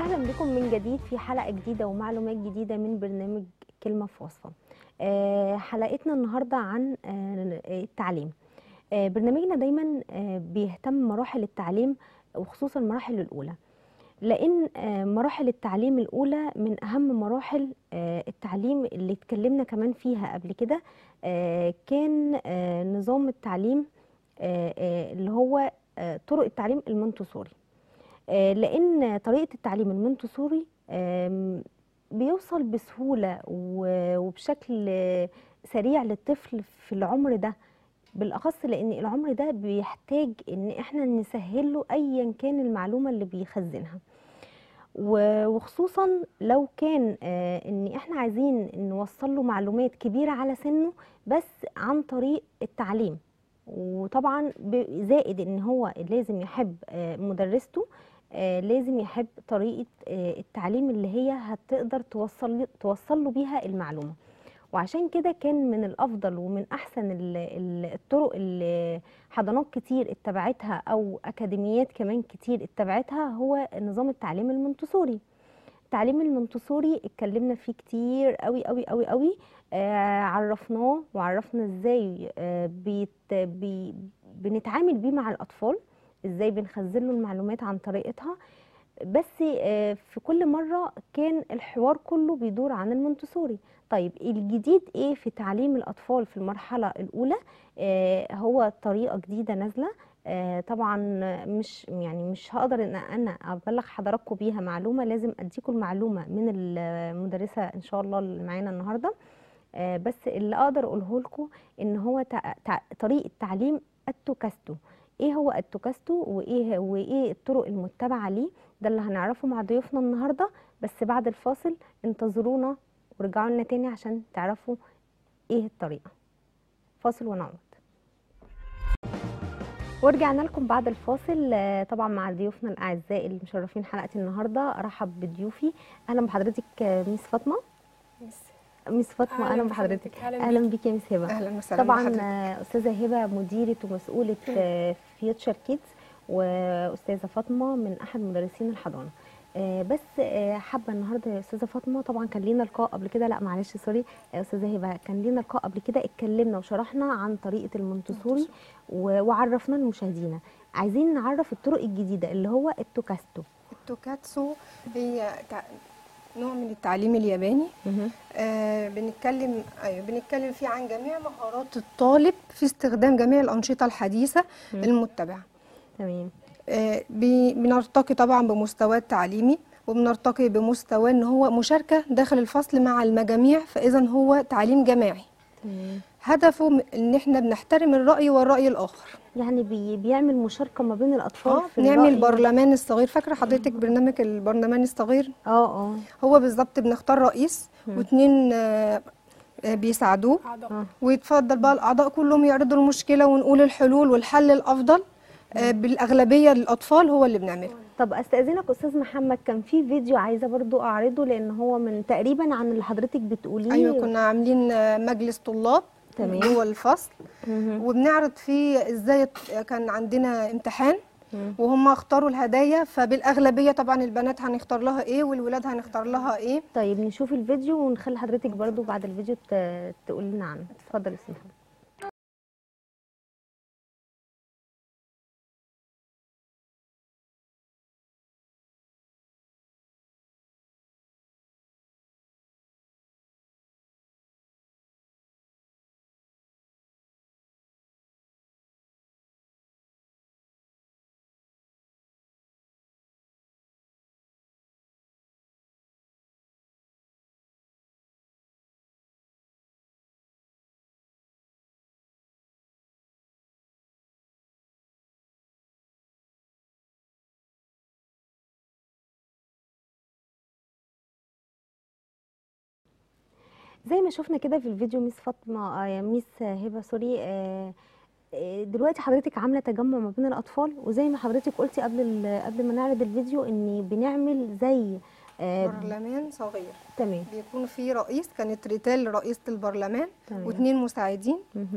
اهلا بكم من جديد في حلقه جديده ومعلومات جديده من برنامج كلمه في وصفه آه، حلقتنا النهارده عن آه، التعليم آه، برنامجنا دايما آه، بيهتم مراحل التعليم وخصوصا المراحل الاولى لان آه، مراحل التعليم الاولى من اهم مراحل آه، التعليم اللي اتكلمنا كمان فيها قبل كده آه، كان آه، نظام التعليم آه، آه، اللي هو آه، طرق التعليم المونتسوري آه، لان طريقه التعليم المونتسوري آم، بيوصل بسهوله و- وبشكل آه، سريع للطفل في العمر ده بالاخص لان العمر ده بيحتاج ان احنا نسهل له ايا كان المعلومه اللي بيخزنها و- وخصوصا لو كان آه، ان احنا عايزين نوصل له معلومات كبيره على سنه بس عن طريق التعليم وطبعا ب- زائد ان هو لازم يحب آه، مدرسته آه، لازم يحب طريقه آه، التعليم اللي هي هتقدر توصل توصل له بيها المعلومه وعشان كده كان من الافضل ومن احسن ال- ال- الطرق اللي حضانات كتير اتبعتها او اكاديميات كمان كتير اتبعتها هو نظام التعليم المونتسوري التعليم المونتسوري اتكلمنا فيه كتير قوي قوي قوي قوي آه عرفناه وعرفنا ازاي آه بيت بي بنتعامل بيه مع الاطفال ازاي بنخزن له المعلومات عن طريقتها بس آه في كل مره كان الحوار كله بيدور عن المونتسوري طيب الجديد ايه في تعليم الاطفال في المرحله الاولى آه هو طريقه جديده نازله آه طبعا مش يعني مش هقدر ان انا ابلغ حضراتكم بيها معلومه لازم اديكم المعلومه من المدرسه ان شاء الله اللي معانا النهارده آه بس اللي اقدر اقوله لكم ان هو تع- تع- طريقه تعليم التوكاستو ايه هو التوكاستو وايه وايه الطرق المتبعه ليه ده اللي هنعرفه مع ضيوفنا النهارده بس بعد الفاصل انتظرونا ورجعوا لنا تاني عشان تعرفوا ايه الطريقه فاصل ونعود ورجعنا لكم بعد الفاصل آه، طبعا مع ضيوفنا الاعزاء اللي مشرفين حلقه النهارده ارحب بضيوفي اهلا بحضرتك آه، ميس فاطمه ميس فاطمه أهلاً اهلا بحضرتك بحضرتك، أهلاً اهلا بيك يا ميس هبه اهلا وسهلا طبعا بحضرتك. آه، استاذه هبه مديره ومسؤوله آه، فيوتشر كيدز واستاذه فاطمه من احد مدرسين الحضانه آه، بس آه، حابه النهارده يا استاذه فاطمه طبعا كان لينا لقاء قبل كده لا معلش سوري يا استاذه هبه كان لينا لقاء قبل كده اتكلمنا وشرحنا عن طريقه المونتسوري و- وعرفنا لمشاهدينا عايزين نعرف الطرق الجديده اللي هو التوكاستو التوكاتسو هي تع- نوع من التعليم الياباني آه بنتكلم ايوه بنتكلم فيه عن جميع مهارات الطالب في استخدام جميع الانشطه الحديثه مم. المتبعه تمام آه بي- بنرتقي طبعا بمستواه التعليمي وبنرتقي بمستوى ان هو مشاركه داخل الفصل مع المجاميع فاذا هو تعليم جماعي تمام هدفه م- ان احنا بنحترم الراي والراي الاخر يعني بي بيعمل مشاركه ما بين الاطفال اه في نعمل الرأي. برلمان الصغير فاكره حضرتك برنامج البرلمان الصغير اه اه هو بالظبط بنختار رئيس مم. واثنين آه، آه، بيساعدوه اه ويتفضل بقى الاعضاء كلهم يعرضوا المشكله ونقول الحلول والحل الافضل آه، بالاغلبيه للاطفال هو اللي بنعمله طب استاذنك استاذ محمد كان في فيديو عايزه برضو اعرضه لان هو من تقريبا عن اللي حضرتك بتقوليه ايوه كنا عاملين آه، مجلس طلاب تمام. جوه الفصل مهم. وبنعرض فيه ازاي ت- كان عندنا امتحان مم. وهم اختاروا الهدايا فبالاغلبيه طبعا البنات هنختار لها ايه والولاد هنختار لها ايه طيب نشوف الفيديو ونخلي حضرتك برضو بعد الفيديو ت- تقول لنا عنه اتفضل يا استاذ محمد زي ما شفنا كده في الفيديو ميس فاطمه آه يا ميس هبه سوري آه آه، دلوقتي حضرتك عامله تجمع ما بين الاطفال وزي ما حضرتك قلتي قبل ال- قبل ما نعرض الفيديو ان بنعمل زي آه برلمان صغير تمام بيكون في رئيس كانت ريتال رئيسة البرلمان تمام. واثنين مساعدين مهم.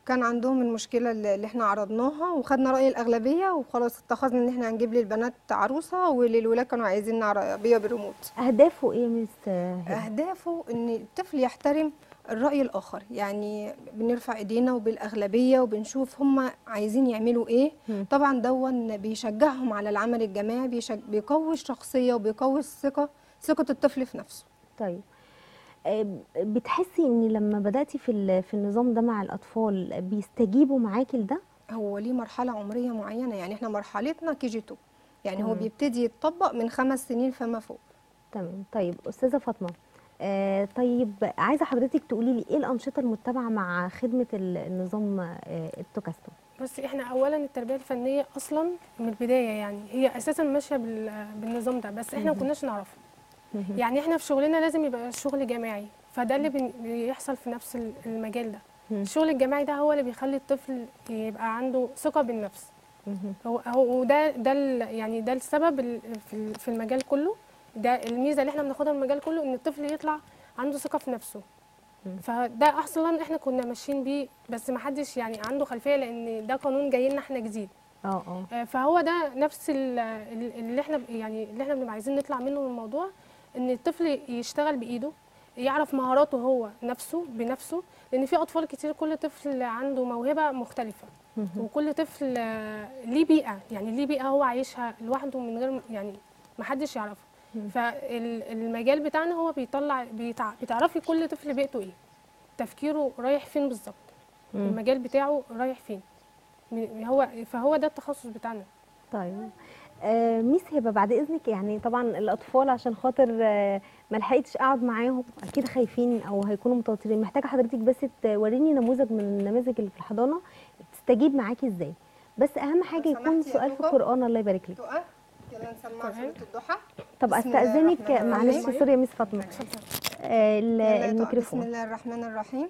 كان عندهم المشكله اللي اللي احنا عرضناها وخدنا راي الاغلبيه وخلاص اتخذنا ان احنا هنجيب للبنات عروسه وللولاد كانوا عايزين عربيه بالريموت اهدافه ايه يا مس هبه اهدافه ان الطفل يحترم الراي الاخر يعني بنرفع ايدينا وبالاغلبيه وبنشوف هم عايزين يعملوا ايه مم. طبعا دون بيشجعهم على العمل الجماعي بيشج... بيقوي الشخصيه وبيقوي الثقه ثقه الطفل في نفسه طيب آه، بتحسي ان لما بداتي في ال- في النظام ده مع الاطفال بيستجيبوا معاكي لده هو ليه مرحله عمريه معينه يعني احنا مرحلتنا كي جي 2 يعني هو مم. بيبتدي يتطبق من خمس سنين فما فوق تمام طيب استاذه فاطمه آه طيب عايزه حضرتك تقولي لي ايه الانشطه المتبعه مع خدمه ال- النظام آه التوكاستو بصي احنا اولا التربيه الفنيه اصلا من البدايه يعني هي اساسا ماشيه بال- بالنظام ده بس احنا ما كناش نعرفه يعني احنا في شغلنا لازم يبقى الشغل جماعي فده اللي بن- بيحصل في نفس ال- المجال ده مم. الشغل الجماعي ده هو اللي بيخلي الطفل يبقى عنده ثقه بالنفس مهم. هو هو وده ده ال- يعني ده السبب ال- في ال- في المجال كله ده الميزه اللي احنا بناخدها من المجال كله ان الطفل يطلع عنده ثقه في نفسه مم. فده اصلا احنا كنا ماشيين بيه بس ما حدش يعني عنده خلفيه لان ده قانون جاي لنا احنا جديد اه اه آه، فهو ده نفس ال- ال- اللي احنا ب- يعني اللي احنا بنبقى عايزين نطلع منه من الموضوع ان الطفل يشتغل بايده يعرف مهاراته هو نفسه بنفسه لان في اطفال كتير كل طفل عنده موهبه مختلفه مهم. وكل طفل آه، ليه بيئه يعني ليه بيئه هو عايشها لوحده من غير يعني ما حدش يعرفه فالمجال بتاعنا هو بيطلع بيتع... بتعرفي كل طفل بيئته ايه تفكيره رايح فين بالظبط مم. المجال بتاعه رايح فين م- هو فهو ده التخصص بتاعنا طيب آه ميس هبه بعد اذنك يعني طبعا الاطفال عشان خاطر آه ما لحقتش اقعد معاهم اكيد خايفين او هيكونوا متوترين محتاجه حضرتك بس توريني نموذج من النماذج اللي في الحضانه تستجيب معاكي ازاي بس اهم حاجه لو يكون سمحتي يا سؤال في توكو. القران الله يبارك لك تقف يلا نسمع قرآن. سوره الضحى طب بسم الله استاذنك الرحمن معلش الرحيم. سوري يا ميس فاطمه آه ال- يلا يا توأ. بسم الميكروفون الله الرحمن الرحيم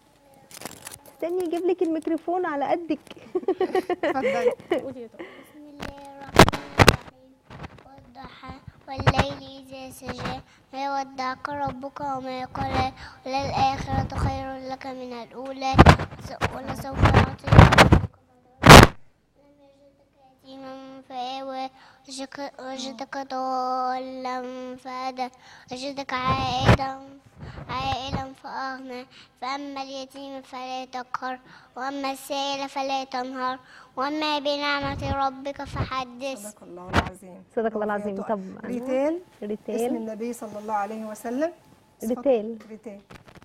استني اجيب لك الميكروفون على قدك اتفضلي قولي يا طارق. بسم الله الرحمن الرحيم والضحى والليل إذا سجى ما ودعك ربك وما قلى وللآخرة خير لك من الأولى ولسوف يعطيك ربك فترضى لم يجدك يتيما فآوى وجدك- وجدك ضالا فهدى وجدك عائدا عائلا فأغنى فأما اليتيم فلا تقهر وأما السائل فلا تنهر وأما بنعمة ربك فحدث صدق الله العظيم صدق الله برافو يا العظيم توأ. طب ريتال اسم ريتال النبي صلى الله عليه وسلم ريتال. ريتال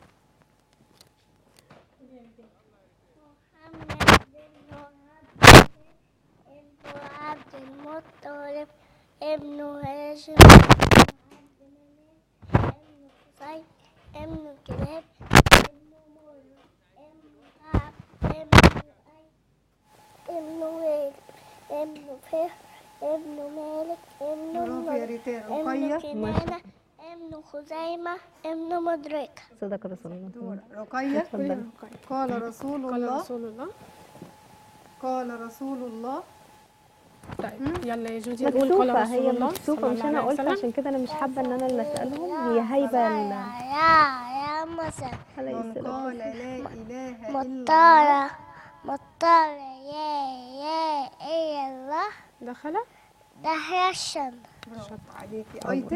محمد بن عبد ابن عبد المطلب ابن هاشم ابن عبد مناف ابن قصي ابن كلاب ابن مرة ابن كعب ابن لؤي ابن ويل ابن فهر ابن مالك ابن برافو يا النضر ريتال ابن رقية كنانة ابن خزيمة ابن مدركة صدق رسول الله صلى الله عليه وسلم. رقية اتفضلي قال رسول قال الله رسول الله قال رسول الله طيب يلا يا جودي قول قال مكسوفة رسول هي الله مكسوفة صلى مش الله انا عليه قلت وسلم. عشان كده انا مش حابة ان انا اللي اسألهم هي هايبة ال- يا يا مسا عليه من السلام قال لا إله إلا الله مطارة مطارة يا يا ايه الله دخل ده هيشن برافو عليكي أيتن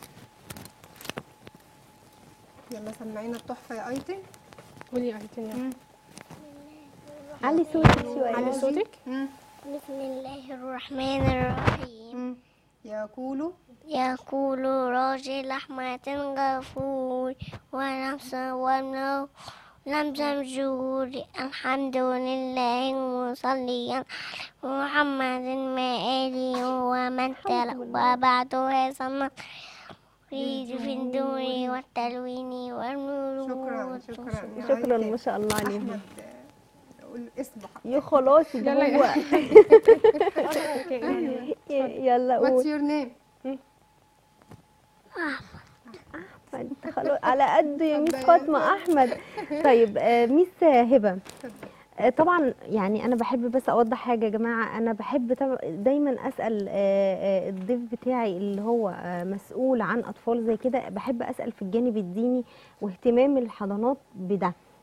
يلا سمعينا التحفة يا أيتن قولي آيتين يلا علي صوتك شوية علي صوتك مم. بسم الله الرحمن الرحيم مم. يقول يقول راجل رحمة غفور ونفس ونو لم جود الحمد لله مصليا على محمد ما آله ومن تلا وبعده صنع يريد في الدور والتلوين والنور شكرا شكرا يا شكرا أيتن. ما شاء الله عليهم أحمد آه، قول اسمه يا خلاص ده يلا يا هو اوكي يعني يلا What's قول your name أحمد خلاص على قد يا ميس فاطمة أحمد طيب آه، ميس هبة آه، طبعا يعني انا بحب بس اوضح حاجه يا جماعه انا بحب طب- دايما اسال آه، آه، الضيف بتاعي اللي هو آه، مسؤول عن اطفال زي كده بحب اسال في الجانب الديني واهتمام الحضانات بده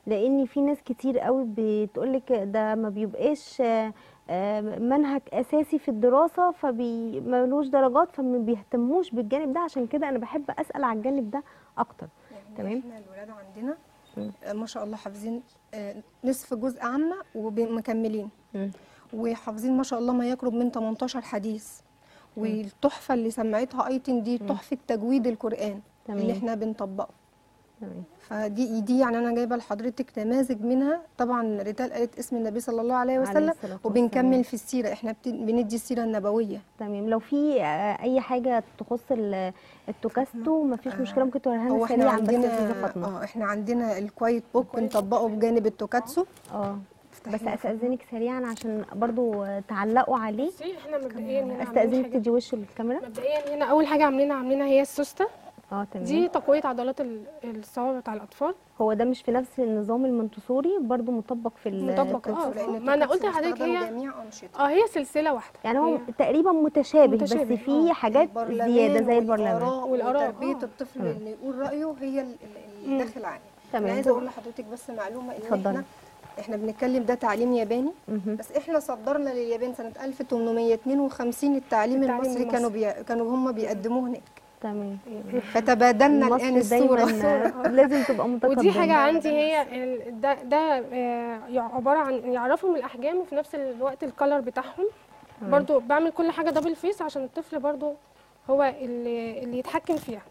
لان في ناس كتير قوي بتقولك ده ما بيبقاش آه، آه، منهج اساسي في الدراسه فملوش درجات فما بيهتموش بالجانب ده عشان كده انا بحب اسال على الجانب ده اكتر يعني تمام. احنا الولاد عندنا مم. آه، ما شاء الله حافظين آه، نصف جزء عامه ومكملين مم. وحافظين ما شاء الله ما يقرب من 18 حديث والتحفه اللي سمعتها ايتن دي تحفه تجويد القران تمام. اللي احنا بنطبقه تمام فدي دي يعني انا جايبه لحضرتك نماذج منها طبعا ريتال قالت اسم النبي صلى الله عليه عليه وسلم الصلاة والسلام. وبنكمل في السيره احنا بت- بندي السيره النبويه تمام لو في آه، اي حاجه تخص ال- التوكاستو مفيش مشكله ممكن توريها لنا هو احنا سريعا بس يا عندنا استاذه فاطمه اه احنا عندنا الكوايت بوك بنطبقه بجانب التوكاتسو اه افتحي بس لنا. استاذنك سريعا عشان برضو آه، تعلقوا عليه بصي احنا مبدئيا هنا عاملين استاذنك حاجة- تدي وش الكاميرا مبدئيا هنا اول حاجه عاملينها عاملينها هي السوسته اه تمام دي تقويه عضلات ال- الصوابع بتاع الاطفال هو ده مش في نفس النظام المنتصوري برضو مطبق في ال- مطبق، اه. التوكاستو؟ لأن ما أنا قلت التوكاتسو لحضرتك هي- بيستخدم جميع انشطه اه هي سلسله واحده يعني هو هي- تقريبا متشابه, متشابه، بس في اه. حاجات البرلمان زياده زي البرلمان والآراء والآراء، وتربيه اه. الطفل اللي يقول رايه هي ال- ال- اللي داخل عليه تمام. انا عايزه اقول لحضرتك بس معلومه ان اتفضلي. احنا احنا بنتكلم ده تعليم ياباني مهم. بس احنا صدرنا لليابان سنه 1852 التعليم, التعليم المصري المصري. كانوا بي... كانوا هم بيقدموه هناك تمام فتبادلنا الان مصر الصوره دايما لازم تبقى متقدمه ودي حاجه عندي هي ال- ده ده آه، يع- عباره عن يعرفهم الاحجام وفي نفس الوقت الكلر بتاعهم برضو بعمل كل حاجه دبل فيس عشان الطفل برضو هو اللي, اللي يتحكم فيها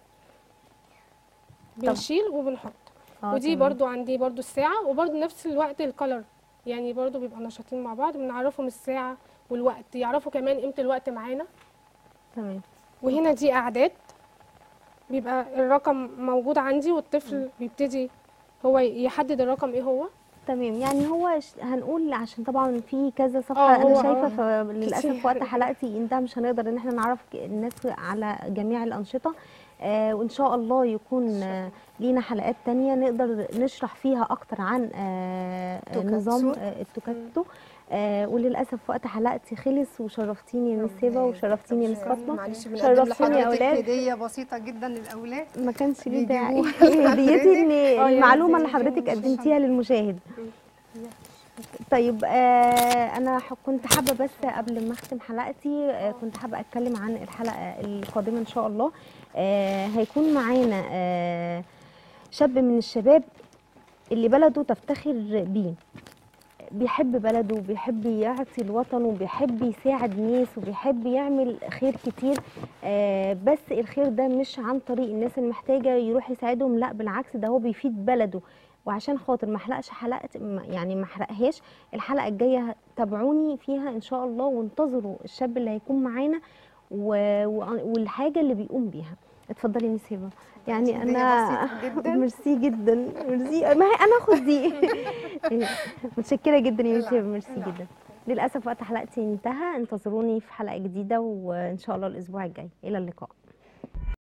بنشيل وبنحط آه، ودي تمام. برضو عندي برضو الساعه وبرضو نفس الوقت الكلر يعني برضو بيبقى نشاطين مع بعض بنعرفهم الساعه والوقت يعرفوا كمان قيمه الوقت معانا تمام وهنا دي اعداد بيبقى الرقم موجود عندي والطفل بيبتدي هو يحدد الرقم ايه هو تمام يعني هو ش- هنقول عشان طبعا في كذا اه، صفحه انا هو- شايفه اه. فللاسف كتير. وقت حلقتي انتهى مش هنقدر ان احنا نعرف ك- الناس على جميع الانشطه آه وان شاء الله يكون آه لينا حلقات تانية نقدر نشرح فيها اكتر عن آه توكاتسو. نظام آه التوكاتو آه وللاسف وقت حلقتي خلص وشرفتيني يا مس هبه وشرفتيني يا مس فاطمه معلش بنقدم شرفتوني يا لحضرتك اولاد هديه بسيطه جدا للاولاد ما كانش ليه داعي بيجيبوها هديتي ان اه، يا المعلومه ريت اللي حضرتك يجيبوها. قدمتيها للمشاهد طيب آه انا ح- كنت حابه بس قبل ما اختم حلقتي آه كنت حابه اتكلم عن الحلقه القادمه ان شاء الله آه هيكون معانا آه شاب من الشباب اللي بلده تفتخر بيه بيحب بلده وبيحب يعطي الوطن وبيحب يساعد ناس وبيحب يعمل خير كتير آه بس الخير ده مش عن طريق الناس المحتاجة يروح يساعدهم لا بالعكس ده هو بيفيد بلده وعشان خاطر ما احرقش حلقه ما- يعني ما احرقهاش الحلقه الجايه تابعوني فيها ان شاء الله وانتظروا الشاب اللي هيكون معانا و- و- والحاجه اللي بيقوم بيها اتفضلي يا مس هبه يعني هدية انا بسيطة جدا. ميرسي جدا ميرسي ما هي انا اخد دي متشكره جدا يا مس هبه العفو، ميرسي العفو. جدا للاسف وقت حلقتي انتهى انتظروني في حلقه جديده وان شاء الله الاسبوع الجاي الى اللقاء